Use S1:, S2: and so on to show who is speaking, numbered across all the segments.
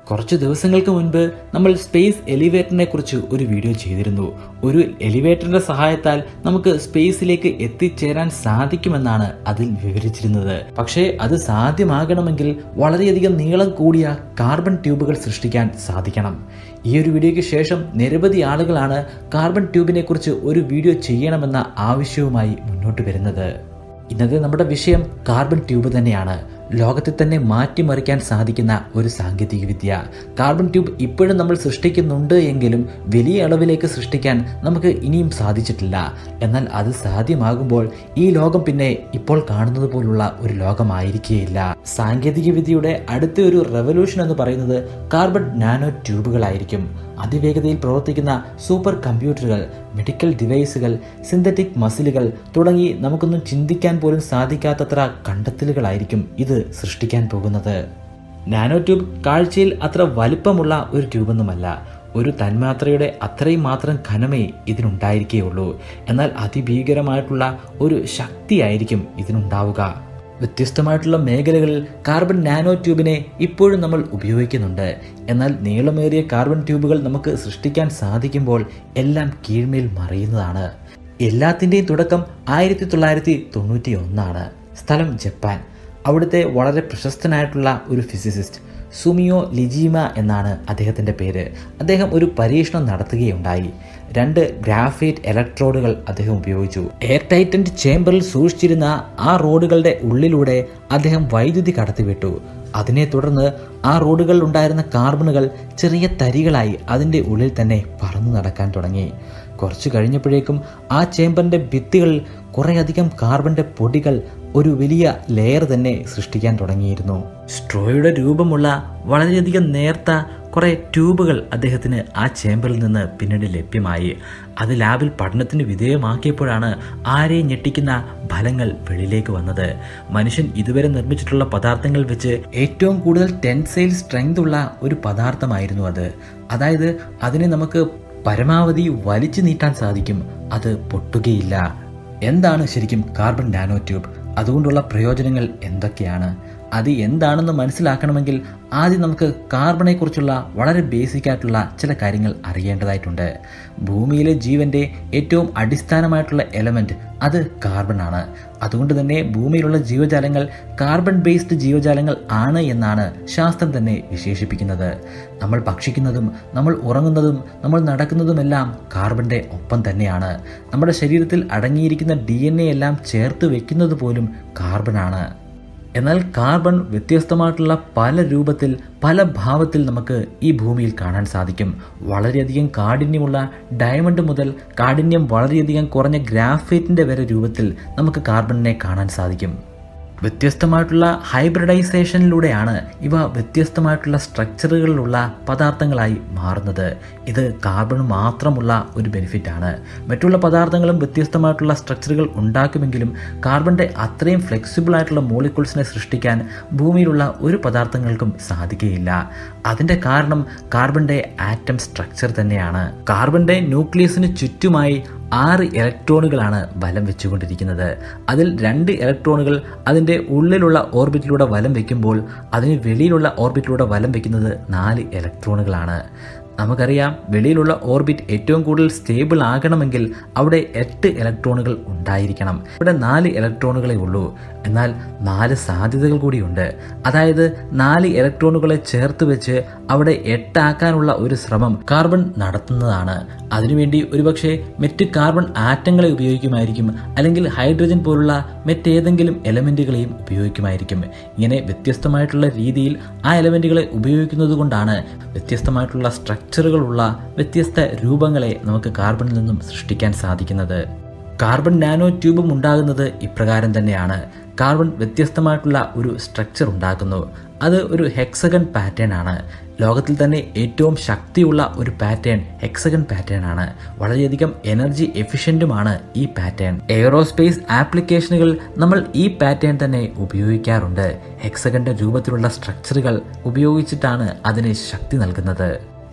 S1: കുറച്ച് ദിവസങ്ങൾക്ക് മുൻപ് നമ്മൾ സ്പേസ് എലിവേറ്ററിനെ കുറിച്ച് ഒരു വീഡിയോ ചെയ്തിരുന്നു ഒരു എലിവേറ്ററിന്റെ സഹായത്താൽ നമുക്ക് സ്പേസിലേക്ക് എത്തിച്ചേരാൻ സാധിക്കുമെന്നാണ് അതിൽ വിവരിച്ചിരുന്നത് പക്ഷേ അത് സാധ്യമാകണമെങ്കിൽ വളരെയധികം നീളം കൂടിയ കാർബൺ ട്യൂബുകൾ സൃഷ്ടിക്കാൻ സാധിക്കണം ഈ ഒരു വീഡിയോയ്ക്ക് ശേഷം നിരവധി ആളുകളാണ് കാർബൺ ട്യൂബിനെ കുറിച്ച് ഒരു വീഡിയോ ചെയ്യണമെന്ന ആവശ്യവുമായി മുന്നോട്ട് വരുന്നത് ഇന്നത്തെ നമ്മുടെ വിഷയം കാർബൺ ട്യൂബ് തന്നെയാണ് ലോകത്തെ തന്നെ മാറ്റിമറിക്കാൻ സാധിക്കുന്ന ഒരു സാങ്കേതിക വിദ്യ കാർബൺ ട്യൂബ് ഇപ്പോഴും നമ്മൾ സൃഷ്ടിക്കുന്നുണ്ട് എങ്കിലും വലിയ അളവിലേക്ക് സൃഷ്ടിക്കാൻ നമുക്ക് ഇനിയും സാധിച്ചിട്ടില്ല എന്നാൽ അത് സാധ്യമാകുമ്പോൾ ഈ ലോകം പിന്നെ ഇപ്പോൾ കാണുന്നത് പോലുള്ള ഒരു ലോകമായിരിക്കുകയില്ല സാങ്കേതിക വിദ്യയുടെ അടുത്ത ഒരു റെവല്യൂഷൻ എന്ന് പറയുന്നത് കാർബൺ നാനോ ട്യൂബുകളായിരിക്കും അതിവേഗതയിൽ പ്രവർത്തിക്കുന്ന സൂപ്പർ കമ്പ്യൂട്ടറുകൾ മെഡിക്കൽ ഡിവൈസുകൾ സിന്തറ്റിക് മസിലുകൾ തുടങ്ങി നമുക്കൊന്നും ചിന്തിക്കാൻ പോലും സാധിക്കാത്തത്ര കണ്ടെത്തലുകളായിരിക്കും ഇത് സൃഷ്ടിക്കാൻ പോകുന്നത് നാനോ ട്യൂബ് കാഴ്ചയിൽ അത്ര വലിപ്പമുള്ള ഒരു ട്യൂബൊന്നുമല്ല ഒരു തന്മാത്രയുടെ അത്രയും മാത്രം ഘനമേ ഇതിനുണ്ടായിരിക്കുകയുള്ളൂ എന്നാൽ അതിഭീകരമായിട്ടുള്ള ഒരു ശക്തിയായിരിക്കും ഇതിനുണ്ടാവുക വ്യത്യസ്തമായിട്ടുള്ള മേഖലകളിൽ കാർബൺ നാനോ ട്യൂബിനെ ഇപ്പോഴും നമ്മൾ ഉപയോഗിക്കുന്നുണ്ട് എന്നാൽ നീളമേറിയ കാർബൺ ട്യൂബുകൾ നമുക്ക് സൃഷ്ടിക്കാൻ സാധിക്കുമ്പോൾ എല്ലാം കീഴ്മേൽ മറിയുന്നതാണ് എല്ലാത്തിൻ്റെയും തുടക്കം ആയിരത്തി തൊള്ളായിരത്തി തൊണ്ണൂറ്റി ഒന്നാണ് സ്ഥലം ജപ്പാൻ അവിടുത്തെ വളരെ പ്രശസ്തനായിട്ടുള്ള ഒരു ഫിസിസിസ്റ്റ് സുമിയോ ലിജീമ എന്നാണ് അദ്ദേഹത്തിൻ്റെ പേര് അദ്ദേഹം ഒരു പരീക്ഷണം നടത്തുകയുണ്ടായി രണ്ട് ഗ്രാഫൈറ്റ് ഇലക്ട്രോഡുകൾ അദ്ദേഹം ഉപയോഗിച്ചു എയർ ടൈറ്റൻഡ് ചേംബറിൽ സൂക്ഷിച്ചിരുന്ന ആ റോഡുകളുടെ ഉള്ളിലൂടെ അദ്ദേഹം വൈദ്യുതി കടത്തിവിട്ടു അതിനെ തുടർന്ന് ആ റോഡുകളിൽ ഉണ്ടായിരുന്ന കാർബണുകൾ ചെറിയ തരികളായി അതിൻ്റെ ഉള്ളിൽ തന്നെ പറന്നു നടക്കാൻ തുടങ്ങി കുറച്ച് കഴിഞ്ഞപ്പോഴേക്കും ആ ചേമ്പറിൻ്റെ ഭിത്തികളിൽ കുറേയധികം കാർബണിൻ്റെ പൊടികൾ ഒരു വലിയ ലെയർ തന്നെ സൃഷ്ടിക്കാൻ തുടങ്ങിയിരുന്നു സ്ട്രോയുടെ രൂപമുള്ള വളരെയധികം നേർത്ത കുറേ ട്യൂബുകൾ അദ്ദേഹത്തിന് ആ ചേമ്പറിൽ നിന്ന് പിന്നീട് ലഭ്യമായി അത് ലാബിൽ പഠനത്തിന് വിധേയമാക്കിയപ്പോഴാണ് ആരെയും ഞെട്ടിക്കുന്ന ഫലങ്ങൾ വെളിയിലേക്ക് വന്നത് മനുഷ്യൻ ഇതുവരെ നിർമ്മിച്ചിട്ടുള്ള പദാർത്ഥങ്ങൾ വെച്ച് ഏറ്റവും കൂടുതൽ ടെൻസൈൽ സ്ട്രെങ്ത് ഉള്ള ഒരു പദാർത്ഥമായിരുന്നു അത് അതായത് അതിനെ നമുക്ക് പരമാവധി വലിച്ചു നീട്ടാൻ സാധിക്കും അത് പൊട്ടുകയില്ല എന്താണ് ശരിക്കും കാർബൺ നാനോ ട്യൂബ് അതുകൊണ്ടുള്ള പ്രയോജനങ്ങൾ എന്തൊക്കെയാണ് അത് എന്താണെന്ന് മനസ്സിലാക്കണമെങ്കിൽ ആദ്യം നമുക്ക് കാർബണെക്കുറിച്ചുള്ള വളരെ ബേസിക് ആയിട്ടുള്ള ചില കാര്യങ്ങൾ അറിയേണ്ടതായിട്ടുണ്ട് ഭൂമിയിലെ ജീവന്റെ ഏറ്റവും അടിസ്ഥാനമായിട്ടുള്ള എലമെന്റ് അത് കാർബൺ ആണ് അതുകൊണ്ട് തന്നെ ഭൂമിയിലുള്ള ജീവജാലങ്ങൾ കാർബൺ ബേസ്ഡ് ജീവജാലങ്ങൾ ആണ് എന്നാണ് ശാസ്ത്രം തന്നെ വിശേഷിപ്പിക്കുന്നത് നമ്മൾ ഭക്ഷിക്കുന്നതും നമ്മൾ ഉറങ്ങുന്നതും നമ്മൾ നടക്കുന്നതുമെല്ലാം കാർബന്റെ ഒപ്പം തന്നെയാണ് നമ്മുടെ ശരീരത്തിൽ അടങ്ങിയിരിക്കുന്ന ഡി എല്ലാം ചേർത്ത് വെക്കുന്നത് പോലും കാർബണാണ് എന്നാൽ കാർബൺ വ്യത്യസ്തമായിട്ടുള്ള പല രൂപത്തിൽ പല ഭാവത്തിൽ നമുക്ക് ഈ ഭൂമിയിൽ കാണാൻ സാധിക്കും വളരെയധികം കാഠിന്യമുള്ള ഡയമണ്ട് മുതൽ കാഠിന്യം വളരെയധികം കുറഞ്ഞ ഗ്രാഫൈറ്റിൻ്റെ വരെ രൂപത്തിൽ നമുക്ക് കാർബണിനെ കാണാൻ സാധിക്കും വ്യത്യസ്തമായിട്ടുള്ള ഹൈബ്രിഡൈസേഷനിലൂടെയാണ് ഇവ വ്യത്യസ്തമായിട്ടുള്ള സ്ട്രക്ചറുകളിലുള്ള പദാർത്ഥങ്ങളായി മാറുന്നത് ഇത് കാർബൺ മാത്രമുള്ള ഒരു ബെനിഫിറ്റ് ആണ് മറ്റുള്ള പദാർത്ഥങ്ങളും വ്യത്യസ്തമായിട്ടുള്ള സ്ട്രക്ചറുകൾ ഉണ്ടാക്കുമെങ്കിലും കാർബണിൻ്റെ അത്രയും ഫ്ലെക്സിബിൾ ആയിട്ടുള്ള മോളിക്യൂൾസിനെ സൃഷ്ടിക്കാൻ ഭൂമിയിലുള്ള ഒരു പദാർത്ഥങ്ങൾക്കും സാധിക്കുകയില്ല അതിൻ്റെ കാരണം കാർബണിൻ്റെ ആറ്റം സ്ട്രക്ചർ തന്നെയാണ് കാർബണിൻ്റെ ന്യൂക്ലിയസിന് ചുറ്റുമായി ആറ് ഇലക്ട്രോണുകളാണ് ബലം വെച്ചുകൊണ്ടിരിക്കുന്നത് അതിൽ രണ്ട് ഇലക്ട്രോണുകൾ അതിൻ്റെ ഉള്ളിലുള്ള ഓർബിറ്റിലൂടെ വലം വയ്ക്കുമ്പോൾ അതിന് വെളിയിലുള്ള ഓർബിറ്റിലൂടെ വലം വയ്ക്കുന്നത് നാല് ഇലക്ട്രോണുകളാണ് നമുക്കറിയാം വെളിയിലുള്ള ഓർബിറ്റ് ഏറ്റവും കൂടുതൽ സ്റ്റേബിൾ ആകണമെങ്കിൽ അവിടെ എട്ട് ഇലക്ട്രോണുകൾ ഉണ്ടായിരിക്കണം ഇവിടെ നാല് ഇലക്ട്രോണുകളെ ഉള്ളൂ എന്നാൽ നാല് സാധ്യതകൾ കൂടിയുണ്ട് അതായത് നാല് ഇലക്ട്രോണുകളെ ചേർത്ത് വെച്ച് അവിടെ എട്ടാക്കാനുള്ള ഒരു ശ്രമം കാർബൺ നടത്തുന്നതാണ് അതിനുവേണ്ടി ഒരുപക്ഷെ മറ്റ് കാർബൺ ആറ്റങ്ങളെ ഉപയോഗിക്കുമായിരിക്കും അല്ലെങ്കിൽ ഹൈഡ്രജൻ പോലുള്ള മറ്റേതെങ്കിലും എലമെന്റുകളെയും ഉപയോഗിക്കുമായിരിക്കും ഇങ്ങനെ വ്യത്യസ്തമായിട്ടുള്ള രീതിയിൽ ആ എലമെന്റുകളെ ഉപയോഗിക്കുന്നത് കൊണ്ടാണ് വ്യത്യസ്തമായിട്ടുള്ള സ്ട്രക്ചറുകളുള്ള വ്യത്യസ്ത രൂപങ്ങളെ നമുക്ക് കാർബണിൽ നിന്നും സൃഷ്ടിക്കാൻ സാധിക്കുന്നത് കാർബൺ നാനോ ട്യൂബും ഉണ്ടാകുന്നത് ഇപ്രകാരം തന്നെയാണ് കാർബൺ വ്യത്യസ്തമായിട്ടുള്ള ഒരു സ്ട്രക്ചർ ഉണ്ടാക്കുന്നു അത് ഒരു ഹെക്സഗൺ പാറ്റേൺ ആണ് ലോകത്തിൽ തന്നെ ഏറ്റവും ശക്തിയുള്ള ഒരു പാറ്റേൺ ഹെക്സഗൺ പാറ്റേൺ ആണ് വളരെയധികം എനർജി എഫിഷ്യൻറ്റുമാണ് ഈ പാറ്റേൺ എയറോസ്പേസ് ആപ്ലിക്കേഷനുകൾ നമ്മൾ ഈ പാറ്റേൺ തന്നെ ഉപയോഗിക്കാറുണ്ട് ഹെക്സഗന്റെ രൂപത്തിലുള്ള സ്ട്രക്ചറുകൾ ഉപയോഗിച്ചിട്ടാണ് അതിന് ശക്തി നൽകുന്നത്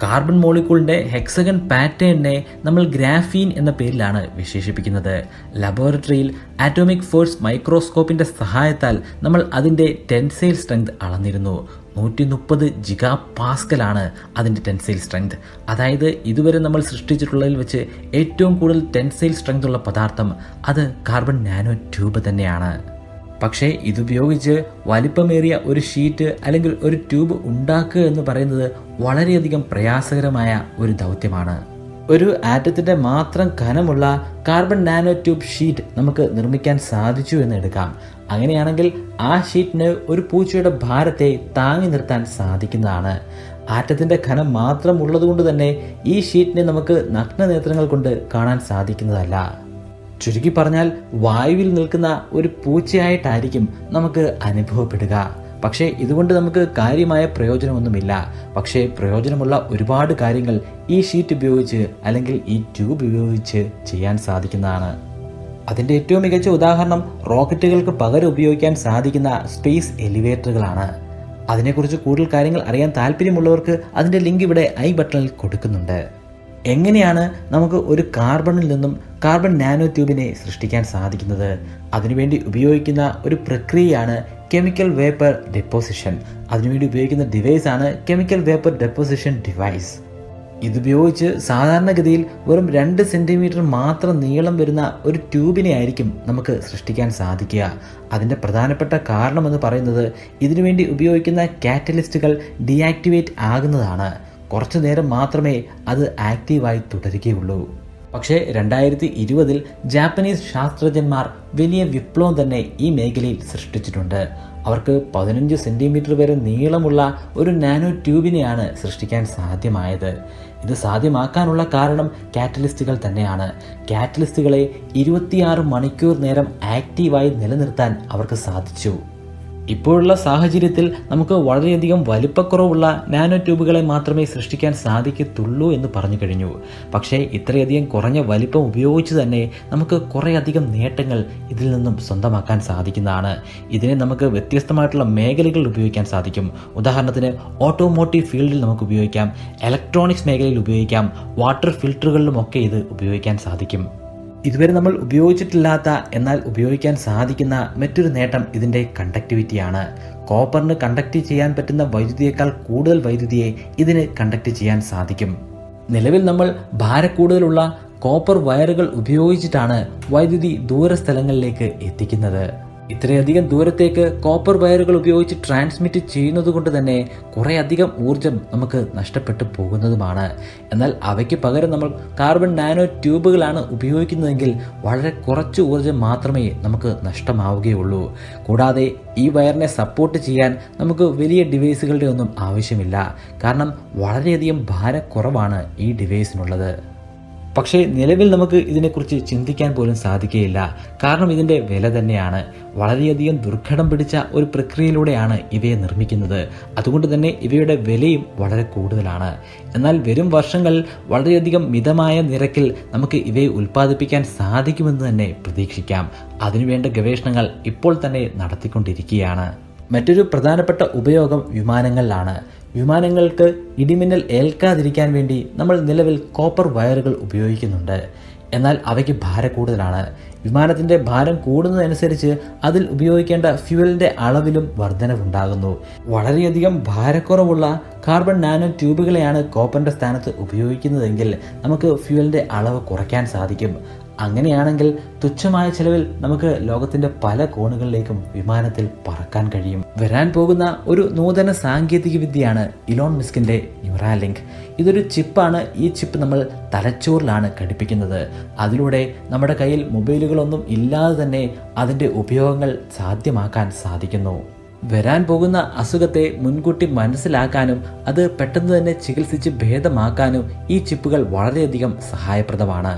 S1: കാർബൺ മോളിക്കൂളിന്റെ ഹെക്സഗൺ പാറ്റേണിനെ നമ്മൾ ഗ്രാഫീൻ എന്ന പേരിലാണ് വിശേഷിപ്പിക്കുന്നത് ലബോറട്ടറിയിൽ ആറ്റോമിക് ഫോഴ്സ് മൈക്രോസ്കോപ്പിന്റെ സഹായത്താൽ നമ്മൾ അതിന്റെ ടെൻസൈൽ സ്ട്രെങ്ത് അളന്നിരുന്നു നൂറ്റി മുപ്പത് ജിഗാ പാസ്കലാണ് അതിൻ്റെ ടെൻസൈൽ സ്ട്രെങ്ത് അതായത് ഇതുവരെ നമ്മൾ സൃഷ്ടിച്ചിട്ടുള്ളതിൽ വെച്ച് ഏറ്റവും കൂടുതൽ ടെൻസൈൽ സ്ട്രെങ്ത് ഉള്ള പദാർത്ഥം അത് കാർബൺ നാനോ ട്യൂബ് തന്നെയാണ് പക്ഷേ ഇതുപയോഗിച്ച് വലിപ്പമേറിയ ഒരു ഷീറ്റ് അല്ലെങ്കിൽ ഒരു ട്യൂബ് ഉണ്ടാക്കുക എന്ന് പറയുന്നത് വളരെയധികം പ്രയാസകരമായ ഒരു ദൗത്യമാണ് ഒരു ആറ്റത്തിന്റെ മാത്രം കനമുള്ള കാർബൺ നാനോ ട്യൂബ് ഷീറ്റ് നമുക്ക് നിർമ്മിക്കാൻ സാധിച്ചു എന്ന് എടുക്കാം അങ്ങനെയാണെങ്കിൽ ആ ഷീറ്റിന് ഒരു പൂച്ചയുടെ ഭാരത്തെ താങ്ങി നിർത്താൻ സാധിക്കുന്നതാണ് ആറ്റത്തിന്റെ ഘനം മാത്രം ഉള്ളതുകൊണ്ട് തന്നെ ഈ ഷീറ്റിനെ നമുക്ക് നഗ്നനേത്രങ്ങൾ കൊണ്ട് കാണാൻ സാധിക്കുന്നതല്ല ചുരുക്കി പറഞ്ഞാൽ വായുവിൽ നിൽക്കുന്ന ഒരു പൂച്ചയായിട്ടായിരിക്കും നമുക്ക് അനുഭവപ്പെടുക പക്ഷേ ഇതുകൊണ്ട് നമുക്ക് കാര്യമായ പ്രയോജനമൊന്നുമില്ല പക്ഷേ പ്രയോജനമുള്ള ഒരുപാട് കാര്യങ്ങൾ ഈ ഷീറ്റ് ഉപയോഗിച്ച് അല്ലെങ്കിൽ ഈ ട്യൂബ് ഉപയോഗിച്ച് ചെയ്യാൻ സാധിക്കുന്നതാണ് അതിൻ്റെ ഏറ്റവും മികച്ച ഉദാഹരണം റോക്കറ്റുകൾക്ക് പകരം ഉപയോഗിക്കാൻ സാധിക്കുന്ന സ്പേസ് എലിവേറ്ററുകളാണ് അതിനെക്കുറിച്ച് കൂടുതൽ കാര്യങ്ങൾ അറിയാൻ താല്പര്യമുള്ളവർക്ക് അതിൻ്റെ ലിങ്ക് ഇവിടെ ഐ ബട്ടണിൽ കൊടുക്കുന്നുണ്ട് എങ്ങനെയാണ് നമുക്ക് ഒരു കാർബണിൽ നിന്നും കാർബൺ നാനോ ട്യൂബിനെ സൃഷ്ടിക്കാൻ സാധിക്കുന്നത് അതിനുവേണ്ടി ഉപയോഗിക്കുന്ന ഒരു പ്രക്രിയയാണ് കെമിക്കൽ വേപ്പർ ഡെപ്പോസിഷൻ അതിനുവേണ്ടി ഉപയോഗിക്കുന്ന ഡിവൈസാണ് കെമിക്കൽ വേപ്പർ ഡെപ്പോസിഷൻ ഡിവൈസ് ഇതുപയോഗിച്ച് സാധാരണഗതിയിൽ വെറും രണ്ട് സെൻറ്റിമീറ്റർ മാത്രം നീളം വരുന്ന ഒരു ട്യൂബിനെ ആയിരിക്കും നമുക്ക് സൃഷ്ടിക്കാൻ സാധിക്കുക അതിൻ്റെ പ്രധാനപ്പെട്ട കാരണമെന്ന് പറയുന്നത് ഇതിനുവേണ്ടി ഉപയോഗിക്കുന്ന കാറ്റലിസ്റ്റുകൾ ഡീആക്ടിവേറ്റ് ആകുന്നതാണ് കുറച്ചു നേരം മാത്രമേ അത് ആക്റ്റീവായി തുടരുകയുള്ളൂ പക്ഷേ രണ്ടായിരത്തി ഇരുപതിൽ ജാപ്പനീസ് ശാസ്ത്രജ്ഞന്മാർ വലിയ വിപ്ലവം തന്നെ ഈ മേഖലയിൽ സൃഷ്ടിച്ചിട്ടുണ്ട് അവർക്ക് പതിനഞ്ച് സെൻറ്റിമീറ്റർ വരെ നീളമുള്ള ഒരു നാനോ ട്യൂബിനെയാണ് സൃഷ്ടിക്കാൻ സാധ്യമായത് ഇത് സാധ്യമാക്കാനുള്ള കാരണം കാറ്റലിസ്റ്റുകൾ തന്നെയാണ് കാറ്റലിസ്റ്റുകളെ ഇരുപത്തിയാറ് മണിക്കൂർ നേരം ആക്റ്റീവായി നിലനിർത്താൻ അവർക്ക് സാധിച്ചു ഇപ്പോഴുള്ള സാഹചര്യത്തിൽ നമുക്ക് വളരെയധികം വലിപ്പക്കുറവുള്ള നാനോ ട്യൂബുകളെ മാത്രമേ സൃഷ്ടിക്കാൻ സാധിക്കത്തുള്ളൂ എന്ന് പറഞ്ഞു കഴിഞ്ഞു പക്ഷേ ഇത്രയധികം കുറഞ്ഞ വലിപ്പം ഉപയോഗിച്ച് തന്നെ നമുക്ക് കുറേയധികം നേട്ടങ്ങൾ ഇതിൽ നിന്നും സ്വന്തമാക്കാൻ സാധിക്കുന്നതാണ് ഇതിനെ നമുക്ക് വ്യത്യസ്തമായിട്ടുള്ള മേഖലകളിൽ ഉപയോഗിക്കാൻ സാധിക്കും ഉദാഹരണത്തിന് ഓട്ടോമോട്ടീവ് ഫീൽഡിൽ നമുക്ക് ഉപയോഗിക്കാം ഇലക്ട്രോണിക്സ് മേഖലയിൽ ഉപയോഗിക്കാം വാട്ടർ ഫിൽറ്ററുകളിലുമൊക്കെ ഇത് ഉപയോഗിക്കാൻ സാധിക്കും ഇതുവരെ നമ്മൾ ഉപയോഗിച്ചിട്ടില്ലാത്ത എന്നാൽ ഉപയോഗിക്കാൻ സാധിക്കുന്ന മറ്റൊരു നേട്ടം ഇതിൻ്റെ കണ്ടക്ടിവിറ്റിയാണ് കോപ്പറിന് കണ്ടക്ട് ചെയ്യാൻ പറ്റുന്ന വൈദ്യുതിയേക്കാൾ കൂടുതൽ വൈദ്യുതിയെ ഇതിന് കണ്ടക്ട് ചെയ്യാൻ സാധിക്കും നിലവിൽ നമ്മൾ ഭാരക്കൂടുതലുള്ള കോപ്പർ വയറുകൾ ഉപയോഗിച്ചിട്ടാണ് വൈദ്യുതി ദൂരസ്ഥലങ്ങളിലേക്ക് എത്തിക്കുന്നത് ഇത്രയധികം ദൂരത്തേക്ക് കോപ്പർ വയറുകൾ ഉപയോഗിച്ച് ട്രാൻസ്മിറ്റ് ചെയ്യുന്നത് കൊണ്ട് തന്നെ കുറേയധികം ഊർജം നമുക്ക് നഷ്ടപ്പെട്ടു പോകുന്നതുമാണ് എന്നാൽ അവയ്ക്ക് പകരം നമ്മൾ കാർബൺ നാനോ ട്യൂബുകളാണ് ഉപയോഗിക്കുന്നതെങ്കിൽ വളരെ കുറച്ച് ഊർജം മാത്രമേ നമുക്ക് നഷ്ടമാവുകയുള്ളൂ കൂടാതെ ഈ വയറിനെ സപ്പോർട്ട് ചെയ്യാൻ നമുക്ക് വലിയ ഡിവൈസുകളുടെ ഒന്നും ആവശ്യമില്ല കാരണം വളരെയധികം ഭാരക്കുറവാണ് ഈ ഡിവൈസിനുള്ളത് പക്ഷേ നിലവിൽ നമുക്ക് ഇതിനെക്കുറിച്ച് ചിന്തിക്കാൻ പോലും സാധിക്കുകയില്ല കാരണം ഇതിൻ്റെ വില തന്നെയാണ് വളരെയധികം ദുർഘടം പിടിച്ച ഒരു പ്രക്രിയയിലൂടെയാണ് ഇവയെ നിർമ്മിക്കുന്നത് അതുകൊണ്ട് തന്നെ ഇവയുടെ വിലയും വളരെ കൂടുതലാണ് എന്നാൽ വരും വർഷങ്ങളിൽ വളരെയധികം മിതമായ നിരക്കിൽ നമുക്ക് ഇവയെ ഉൽപ്പാദിപ്പിക്കാൻ സാധിക്കുമെന്ന് തന്നെ പ്രതീക്ഷിക്കാം അതിനുവേണ്ട ഗവേഷണങ്ങൾ ഇപ്പോൾ തന്നെ നടത്തിക്കൊണ്ടിരിക്കുകയാണ് മറ്റൊരു പ്രധാനപ്പെട്ട ഉപയോഗം വിമാനങ്ങളിലാണ് വിമാനങ്ങൾക്ക് ഇടിമിന്നൽ ഏൽക്കാതിരിക്കാൻ വേണ്ടി നമ്മൾ നിലവിൽ കോപ്പർ വയറുകൾ ഉപയോഗിക്കുന്നുണ്ട് എന്നാൽ അവയ്ക്ക് ഭാരം കൂടുതലാണ് വിമാനത്തിൻ്റെ ഭാരം കൂടുന്നതനുസരിച്ച് അതിൽ ഉപയോഗിക്കേണ്ട ഫ്യുവലിൻ്റെ അളവിലും വർധനവുണ്ടാകുന്നു വളരെയധികം ഭാരക്കുറവുള്ള കാർബൺ നാനോ ട്യൂബുകളെയാണ് കോപ്പറിൻ്റെ സ്ഥാനത്ത് ഉപയോഗിക്കുന്നതെങ്കിൽ നമുക്ക് ഫ്യുവലിൻ്റെ അളവ് കുറയ്ക്കാൻ സാധിക്കും അങ്ങനെയാണെങ്കിൽ തുച്ഛമായ ചെലവിൽ നമുക്ക് ലോകത്തിന്റെ പല കോണുകളിലേക്കും വിമാനത്തിൽ പറക്കാൻ കഴിയും വരാൻ പോകുന്ന ഒരു നൂതന സാങ്കേതിക വിദ്യയാണ് ഇലോൺ മിസ്കിന്റെ ന്യൂറാലിങ്ക് ഇതൊരു ചിപ്പാണ് ഈ ചിപ്പ് നമ്മൾ തലച്ചോറിലാണ് ഘടിപ്പിക്കുന്നത് അതിലൂടെ നമ്മുടെ കയ്യിൽ മൊബൈലുകളൊന്നും ഇല്ലാതെ തന്നെ അതിൻ്റെ ഉപയോഗങ്ങൾ സാധ്യമാക്കാൻ സാധിക്കുന്നു വരാൻ പോകുന്ന അസുഖത്തെ മുൻകൂട്ടി മനസ്സിലാക്കാനും അത് പെട്ടെന്ന് തന്നെ ചികിത്സിച്ച് ഭേദമാക്കാനും ഈ ചിപ്പുകൾ വളരെയധികം സഹായപ്രദമാണ്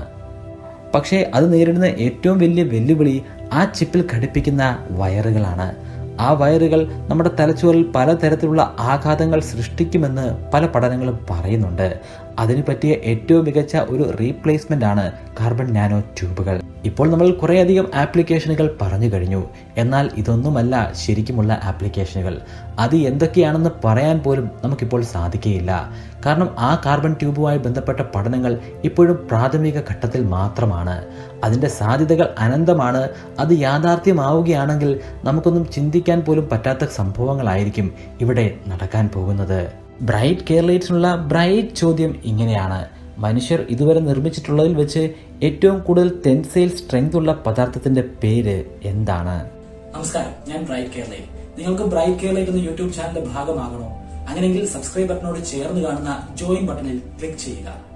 S1: പക്ഷേ അത് നേരിടുന്ന ഏറ്റവും വലിയ വെല്ലുവിളി ആ ചിപ്പിൽ ഘടിപ്പിക്കുന്ന വയറുകളാണ് ആ വയറുകൾ നമ്മുടെ തലച്ചോറിൽ പലതരത്തിലുള്ള ആഘാതങ്ങൾ സൃഷ്ടിക്കുമെന്ന് പല പഠനങ്ങളും പറയുന്നുണ്ട് അതിന് പറ്റിയ ഏറ്റവും മികച്ച ഒരു റീപ്ലേസ്മെന്റ് ആണ് കാർബൺ നാനോ ട്യൂബുകൾ ഇപ്പോൾ നമ്മൾ കുറേയധികം ആപ്ലിക്കേഷനുകൾ പറഞ്ഞു കഴിഞ്ഞു എന്നാൽ ഇതൊന്നുമല്ല ശരിക്കുമുള്ള ആപ്ലിക്കേഷനുകൾ അത് എന്തൊക്കെയാണെന്ന് പറയാൻ പോലും നമുക്കിപ്പോൾ സാധിക്കുകയില്ല കാരണം ആ കാർബൺ ട്യൂബുമായി ബന്ധപ്പെട്ട പഠനങ്ങൾ ഇപ്പോഴും പ്രാഥമിക ഘട്ടത്തിൽ മാത്രമാണ് അതിൻ്റെ സാധ്യതകൾ അനന്തമാണ് അത് യാഥാർത്ഥ്യമാവുകയാണെങ്കിൽ നമുക്കൊന്നും ചിന്തിക്കാൻ പോലും പറ്റാത്ത സംഭവങ്ങളായിരിക്കും ഇവിടെ നടക്കാൻ പോകുന്നത് ബ്രൈറ്റ് കേരളീറ്റ്സിനുള്ള ബ്രൈറ്റ് ചോദ്യം ഇങ്ങനെയാണ് മനുഷ്യർ ഇതുവരെ നിർമ്മിച്ചിട്ടുള്ളതിൽ വെച്ച് ഏറ്റവും കൂടുതൽ ടെൻസൈൽ സ്ട്രെങ്ത് ഉള്ള പദാർത്ഥത്തിന്റെ പേര് എന്താണ്
S2: നമസ്കാരം ഞാൻ ബ്രൈറ്റ് കേരളയിൽ നിങ്ങൾക്ക് ബ്രൈറ്റ് കേരളയിൽ എന്ന യൂട്യൂബ് ചാനലിന്റെ ഭാഗമാകണോ അങ്ങനെയെങ്കിൽ സബ്സ്ക്രൈബ് ബട്ടണോട് ചേർന്ന് കാണുന്ന ജോയിൻ ബട്ടണിൽ ക്ലിക്ക് ചെയ്യുക